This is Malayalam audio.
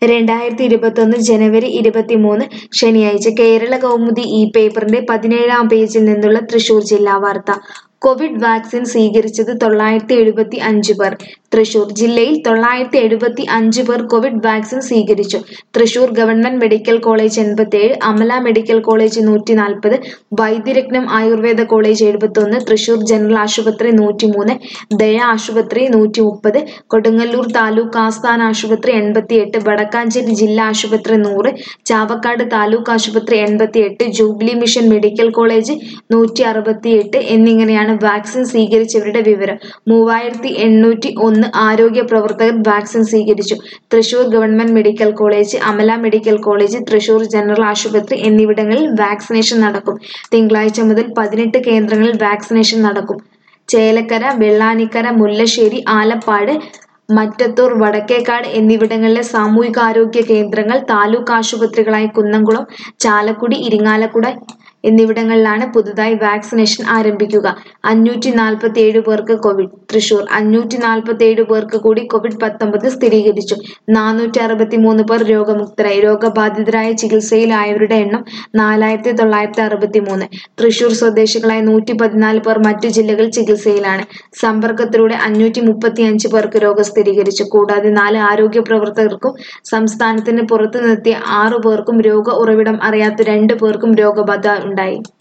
രണ്ടായിരത്തി ഇരുപത്തൊന്ന് ജനുവരി ഇരുപത്തിമൂന്ന് ശനിയാഴ്ച കേരള കൗമുദി ഈ പേപ്പറിന്റെ പതിനേഴാം പേജിൽ നിന്നുള്ള തൃശൂർ ജില്ലാ വാർത്ത കോവിഡ് വാക്സിൻ സ്വീകരിച്ചത് തൊള്ളായിരത്തി എഴുപത്തി അഞ്ച് പേർ തൃശൂർ ജില്ലയിൽ തൊള്ളായിരത്തി എഴുപത്തി അഞ്ച് പേർ കോവിഡ് വാക്സിൻ സ്വീകരിച്ചു തൃശൂർ ഗവൺമെന്റ് മെഡിക്കൽ കോളേജ് എൺപത്തിയേഴ് അമല മെഡിക്കൽ കോളേജ് നൂറ്റി നാൽപ്പത് വൈദ്യരത്നം ആയുർവേദ കോളേജ് എഴുപത്തൊന്ന് തൃശൂർ ജനറൽ ആശുപത്രി നൂറ്റിമൂന്ന് ദയ ആശുപത്രി നൂറ്റി മുപ്പത് കൊടുങ്ങല്ലൂർ താലൂക്ക് ആസ്ഥാന ആശുപത്രി എൺപത്തിയെട്ട് വടക്കാഞ്ചേരി ജില്ലാ ആശുപത്രി നൂറ് ചാവക്കാട് താലൂക്ക് ആശുപത്രി എൺപത്തിയെട്ട് ജൂബിലി മിഷൻ മെഡിക്കൽ കോളേജ് നൂറ്റി അറുപത്തിയെട്ട് എന്നിങ്ങനെയാണ് വാക്സിൻ സ്വീകരിച്ചവരുടെ വിവരം മൂവായിരത്തി എണ്ണൂറ്റി ഒന്ന് ആരോഗ്യ പ്രവർത്തകർ വാക്സിൻ സ്വീകരിച്ചു Thrissur government medical college Amala medical college Thrissur general ആശുപത്രി എന്നിവിടങ്ങളിൽ വാക്സിനേഷൻ നടക്കും തിങ്കളാഴ്ച മുതൽ പതിനെട്ട് കേന്ദ്രങ്ങളിൽ വാക്സിനേഷൻ നടക്കും ചേലക്കര വെള്ളാനിക്കര മുല്ലശ്ശേരി ആലപ്പാട് മറ്റത്തൂർ വടക്കേക്കാട് എന്നിവിടങ്ങളിലെ സാമൂഹികാരോഗ്യ കേന്ദ്രങ്ങൾ താലൂക്ക് ആശുപത്രികളായ കുന്നംകുളം ചാലക്കുടി ഇരിങ്ങാലക്കുട എന്നിവിടങ്ങളിലാണ് പുതുതായി വാക്സിനേഷൻ ആരംഭിക്കുക അഞ്ഞൂറ്റി നാൽപ്പത്തി ഏഴ് പേർക്ക് കോവിഡ് തൃശൂർ അഞ്ഞൂറ്റി നാൽപ്പത്തി ഏഴ് പേർക്ക് കൂടി കോവിഡ് പത്തൊമ്പത് സ്ഥിരീകരിച്ചു നാനൂറ്റി അറുപത്തി മൂന്ന് പേർ രോഗമുക്തരായി രോഗബാധിതരായ ചികിത്സയിലായവരുടെ എണ്ണം നാലായിരത്തി തൊള്ളായിരത്തി അറുപത്തി മൂന്ന് തൃശൂർ സ്വദേശികളായ നൂറ്റി പതിനാല് പേർ മറ്റു ജില്ലകളിൽ ചികിത്സയിലാണ് സമ്പർക്കത്തിലൂടെ അഞ്ഞൂറ്റി മുപ്പത്തി അഞ്ച് പേർക്ക് രോഗം സ്ഥിരീകരിച്ചു കൂടാതെ നാല് ആരോഗ്യ പ്രവർത്തകർക്കും സംസ്ഥാനത്തിന് പുറത്തു നിർത്തിയ ആറു പേർക്കും രോഗ ഉറവിടം അറിയാത്ത രണ്ട് പേർക്കും രോഗബാധ ഉണ്ടായി